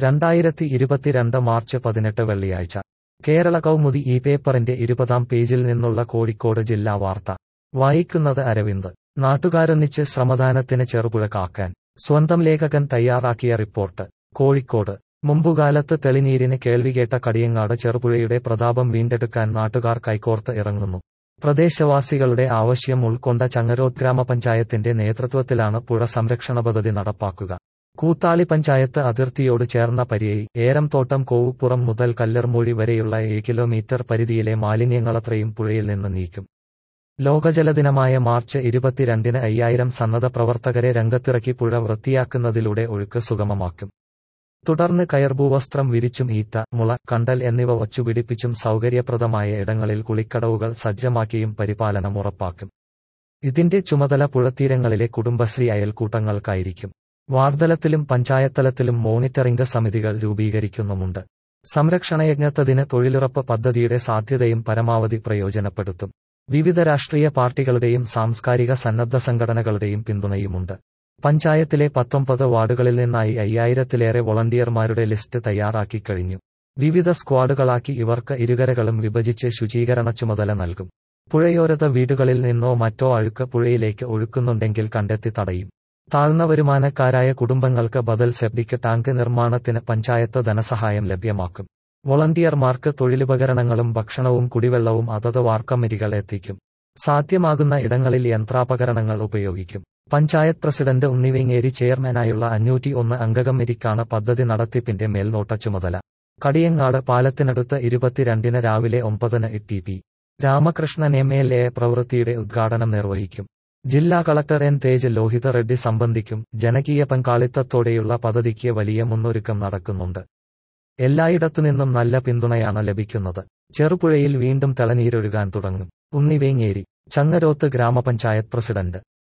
രണ്ടായിരത്തി ഇരുപത്തിരണ്ട് മാർച്ച് പതിനെട്ട് വെള്ളിയാഴ്ച കേരള കൗമുദി ഈ പേപ്പറിന്റെ ഇരുപതാം പേജിൽ നിന്നുള്ള കോഴിക്കോട് ജില്ലാ വാർത്ത വായിക്കുന്നത് അരവിന്ദ് നാട്ടുകാരൊന്നിച്ച് ശ്രമദാനത്തിന് ചെറുപുഴ കാക്കാൻ സ്വന്തം ലേഖകൻ തയ്യാറാക്കിയ റിപ്പോർട്ട് കോഴിക്കോട് മുമ്പുകാലത്ത് തെളിനീരിന് കേൾവികേട്ട കടിയങ്ങാട് ചെറുപുഴയുടെ പ്രതാപം വീണ്ടെടുക്കാൻ നാട്ടുകാർ കൈകോർത്ത് ഇറങ്ങുന്നു പ്രദേശവാസികളുടെ ആവശ്യം ഉൾക്കൊണ്ട ചങ്ങരോത്ത് ഗ്രാമപഞ്ചായത്തിന്റെ നേതൃത്വത്തിലാണ് പുഴ സംരക്ഷണ പദ്ധതി നടപ്പാക്കുക കൂത്താളി പഞ്ചായത്ത് അതിർത്തിയോട് ചേർന്ന പരിയൈ ഏരംതോട്ടം കോവുപ്പുറം മുതൽ കല്ലർമൂഴി വരെയുള്ള ഏഴ് കിലോമീറ്റർ പരിധിയിലെ മാലിന്യങ്ങളത്രയും പുഴയിൽ നിന്ന് നീക്കും ലോകജലദിനമായ മാർച്ച് ഇരുപത്തിരണ്ടിന് അയ്യായിരം സന്നദ്ധ പ്രവർത്തകരെ രംഗത്തിറക്കി പുഴ വൃത്തിയാക്കുന്നതിലൂടെ ഒഴുക്ക് സുഗമമാക്കും തുടർന്ന് കയർഭൂവസ്ത്രം വിരിച്ചും ഈറ്റ മുള കണ്ടൽ എന്നിവ വച്ചുപിടിപ്പിച്ചും സൗകര്യപ്രദമായ ഇടങ്ങളിൽ കുളിക്കടവുകൾ സജ്ജമാക്കിയും പരിപാലനം ഉറപ്പാക്കും ഇതിന്റെ ചുമതല പുഴത്തീരങ്ങളിലെ കുടുംബശ്രീ അയൽക്കൂട്ടങ്ങൾക്കായിരിക്കും വാർഡലത്തിലും പഞ്ചായത്തലത്തിലും മോണിറ്ററിംഗ് സമിതികൾ രൂപീകരിക്കുന്നുമുണ്ട് സംരക്ഷണയജ്ഞത്തതിന് തൊഴിലുറപ്പ് പദ്ധതിയുടെ സാധ്യതയും പരമാവധി പ്രയോജനപ്പെടുത്തും വിവിധ രാഷ്ട്രീയ പാർട്ടികളുടെയും സാംസ്കാരിക സന്നദ്ധ സംഘടനകളുടെയും പിന്തുണയുമുണ്ട് പഞ്ചായത്തിലെ പത്തൊമ്പത് വാർഡുകളിൽ നിന്നായി അയ്യായിരത്തിലേറെ വോളണ്ടിയർമാരുടെ ലിസ്റ്റ് തയ്യാറാക്കി കഴിഞ്ഞു വിവിധ സ്ക്വാഡുകളാക്കി ഇവർക്ക് ഇരുകരകളും വിഭജിച്ച് ശുചീകരണ ചുമതല നൽകും പുഴയോരത്തെ വീടുകളിൽ നിന്നോ മറ്റോ അഴുക്ക് പുഴയിലേക്ക് ഒഴുക്കുന്നുണ്ടെങ്കിൽ കണ്ടെത്തി തടയും താഴ്ന്ന വരുമാനക്കാരായ കുടുംബങ്ങൾക്ക് ബദൽ സെപ്റ്റിക് ടാങ്ക് നിർമ്മാണത്തിന് പഞ്ചായത്ത് ധനസഹായം ലഭ്യമാക്കും വോളണ്ടിയർമാർക്ക് തൊഴിലുപകരണങ്ങളും ഭക്ഷണവും കുടിവെള്ളവും അതത് വാർക്കമ്മിറ്റികൾ എത്തിക്കും സാധ്യമാകുന്ന ഇടങ്ങളിൽ യന്ത്രാപകരണങ്ങൾ ഉപയോഗിക്കും പഞ്ചായത്ത് പ്രസിഡന്റ് ഉണ്ണിവേങ്ങേരി ചെയർമാനായുള്ള അഞ്ഞൂറ്റി ഒന്ന് അംഗ കമ്മിറ്റിക്കാണ് പദ്ധതി നടത്തിപ്പിന്റെ മേൽനോട്ട ചുമതല കടിയങ്ങാട് പാലത്തിനടുത്ത് ഇരുപത്തിരണ്ടിന് രാവിലെ ഒമ്പതിന് T P Ramakrishnan M L A പ്രവൃത്തിയുടെ ഉദ്ഘാടനം നിർവഹിക്കും ജില്ലാ കളക്ടർ എൻ തേജ് ലോഹിത റെഡ്ഡി സംബന്ധിക്കും ജനകീയ പങ്കാളിത്തത്തോടെയുള്ള പദ്ധതിക്ക് വലിയ മുന്നൊരുക്കം നടക്കുന്നുണ്ട് എല്ലായിടത്തുനിന്നും നല്ല പിന്തുണയാണ് ലഭിക്കുന്നത് ചെറുപുഴയിൽ വീണ്ടും തെളനീരൊഴുകാൻ തുടങ്ങും ഉണ്ണിവേങ്ങേരി ചങ്ങരോത്ത് ഗ്രാമപഞ്ചായത്ത് പ്രസിഡന്റ്